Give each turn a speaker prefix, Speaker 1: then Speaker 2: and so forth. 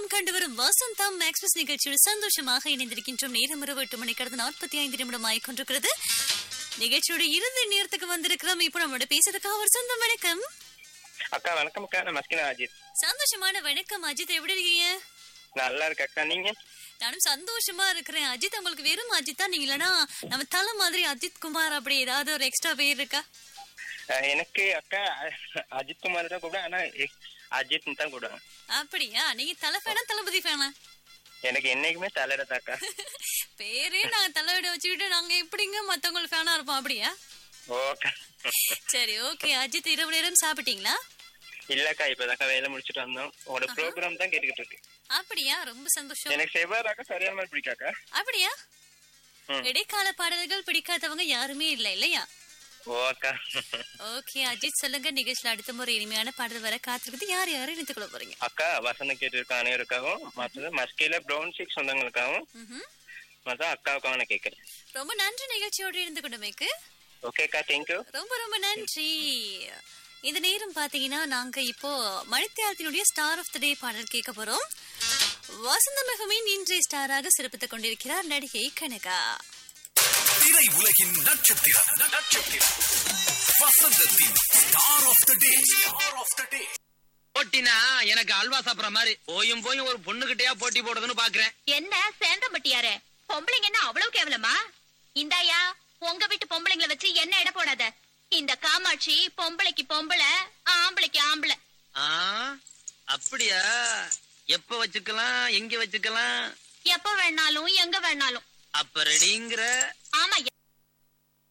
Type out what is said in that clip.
Speaker 1: வசந்தம் கண்டு வரும் வசந்தம் எக்ஸ்பிரஸ் நிகழ்ச்சியோடு சந்தோஷமாக இணைந்திருக்கின்றோம் நேரம் இரவு எட்டு மணி கடந்து நாற்பத்தி ஐந்து நிமிடம் ஆகிக்கொண்டிருக்கிறது நிகழ்ச்சியோட இறுதி நேரத்துக்கு வந்திருக்கிறோம் இப்போ நம்மளோட பேசுறதுக்காக ஒரு சொந்தம் வணக்கம்
Speaker 2: அக்கா வணக்கம் அக்கா நான் மஸ்கினா அஜித்
Speaker 1: சந்தோஷமான வணக்கம் அஜித் எப்படி இருக்கீங்க
Speaker 2: நல்லா இருக்கு அக்கா நீங்க
Speaker 1: நானும் சந்தோஷமா இருக்கிறேன் அஜித் உங்களுக்கு வெறும் அஜித் தான் நீங்க இல்லனா நம்ம தலை மாதிரி அஜித் குமார் அப்படி ஏதாவது ஒரு எக்ஸ்ட்ரா பேர் இருக்கா
Speaker 2: அஹ் எனக்கு அக்கா அஜித் குமார் தான் கூப்பிடுவேன் ஆனா எ- அஜித் தான் கூப்பிடுவேன்
Speaker 1: அப்படியா நீங்க தலை ஃபேனா தளபதி ஃபேனா
Speaker 2: எனக்கு என்னைக்குமே தலையிட அக்கா
Speaker 1: பேரே நாங்க தலைவிட வச்சுக்கிட்டு நாங்க எப்படிங்க மத்தவங்களுக்கு ஃபேனா இருப்போம் அப்படியா
Speaker 2: ஓகே
Speaker 1: சரி ஓகே அஜித் இரவு நேரம் சாப்பிட்டீங்களா
Speaker 2: இல்லக்கா இப்பதாக்கா வேலை முடிச்சிட்டு வந்தோம் உங்களோட ப்ரோக்ராம் தான் கேட்டுக்கிட்டு இருக்கு
Speaker 1: அப்படியா ரொம்ப சந்தோஷம்
Speaker 2: எனக்கு செவ்வாறாக்கா சரியான மாதிரி பிடிக்காக்கா
Speaker 1: அப்படியா
Speaker 2: ம்.
Speaker 1: இடைக்கால பாடல்கள் பிடிக்காதவங்க யாருமே இல்ல இல்லையா
Speaker 2: ஓ அக்கா
Speaker 1: ஓகே அஜித் சொல்லுங்க நிகழ்ச்சியில அடுத்த முறை இனிமையான பாடல் வர காத்திருக்குது யார் யாரும் இணைத்துக் கொள்ள போறீங்க
Speaker 2: அக்கா வசந்த கேட்டு இருக்க அனைவருக்காகவும் மற்றது மஸ்கில ப்ரௌன் சிக் சொந்தங்களுக்காகவும்
Speaker 1: ம்ஹும்.
Speaker 2: மற்ற அக்காவுக்காக நான் கேட்கறேன்
Speaker 1: ரொம்ப நன்றி நிகழ்ச்சியோடு இருந்து கொண்டமைக்கு
Speaker 2: ஓகேக்கா தேங்க்யூ
Speaker 1: ரொம்ப ரொம்ப நன்றி இந்த நேரம் பாத்தீங்கன்னா நாங்க இப்போ மணித்தியாலத்தினுடைய ஸ்டார் ஆஃப் த டே பாடல் கேட்க போறோம் வசந்த மிகமின் இன்றைய ஸ்டாராக சிறப்பித்துக் கொண்டிருக்கிறார் நடிகை கனகா
Speaker 3: திரை உலகின் நட்சத்திரம் நட்சத்திரம் வசந்தத்தின் star of the day star of the day
Speaker 4: போட்டினா எனக்கு அல்வா சாப்பிடுற மாதிரி போயும் போயும் ஒரு பொண்ணுகிட்டயா போட்டி போடுறதுன்னு பாக்குறேன்
Speaker 5: என்ன சேந்தம்பட்டியாரே பொம்பளைங்க என்ன அவ்வளவு கேவலமா இந்தாயா உங்க வீட்டு பொம்பளைங்களை வச்சு என்ன எடை போடாத இந்த காமாட்சி பொம்பளைக்கு பொம்பளை ஆம்பளைக்கு ஆம்பளை
Speaker 4: ஆ அப்படியா எப்ப வச்சுக்கலாம் எங்க வச்சுக்கலாம்
Speaker 5: எப்ப வேணாலும் எங்க வேணாலும்
Speaker 4: அப்ப ரெடிங்கிற
Speaker 5: ஆமா